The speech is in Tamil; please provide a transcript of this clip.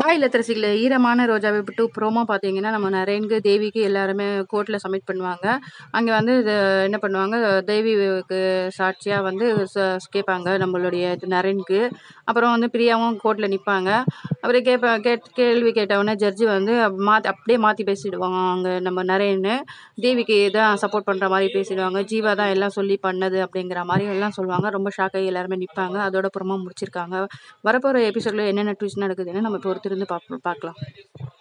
ஹாய் இல்லத்தரசிகளே ஈரமான ரோஜாவை விட்டு ப்ரோமோ பார்த்தீங்கன்னா நம்ம நரேனுக்கு தேவிக்கு எல்லாருமே கோர்ட்டில் சப்மிட் பண்ணுவாங்க அங்கே வந்து இது என்ன பண்ணுவாங்க தேவிக்கு சாட்சியாக வந்து ச- கேட்பாங்க நம்மளுடைய இது நரேனுக்கு அப்புறம் வந்து பிரியாவும் கோர்ட்டில் நிற்பாங்க அப்புறம் கேட்ப கேட் கேள்வி கேட்டவுடனே ஜட்ஜி வந்து மாற்றி அப்படியே மாற்றி பேசிடுவாங்க அங்கே நம்ம நரேன்னு தேவிக்கு தான் சப்போர்ட் பண்ணுற மாதிரி பேசிடுவாங்க ஜீவா தான் எல்லாம் சொல்லி பண்ணது அப்படிங்கிற மாதிரி எல்லாம் சொல்லுவாங்க ரொம்ப ஷாக்காகி எல்லாருமே நிற்பாங்க அதோட ப்ரோமோ முடிச்சிருக்காங்க வரப்போகிற எபிசோடில் என்னென்ன ட்விஸ்ட் நடக்குதுன்னு நம்ம பொறுத்திருந்து பார்ப்போம் பார்க்கலாம்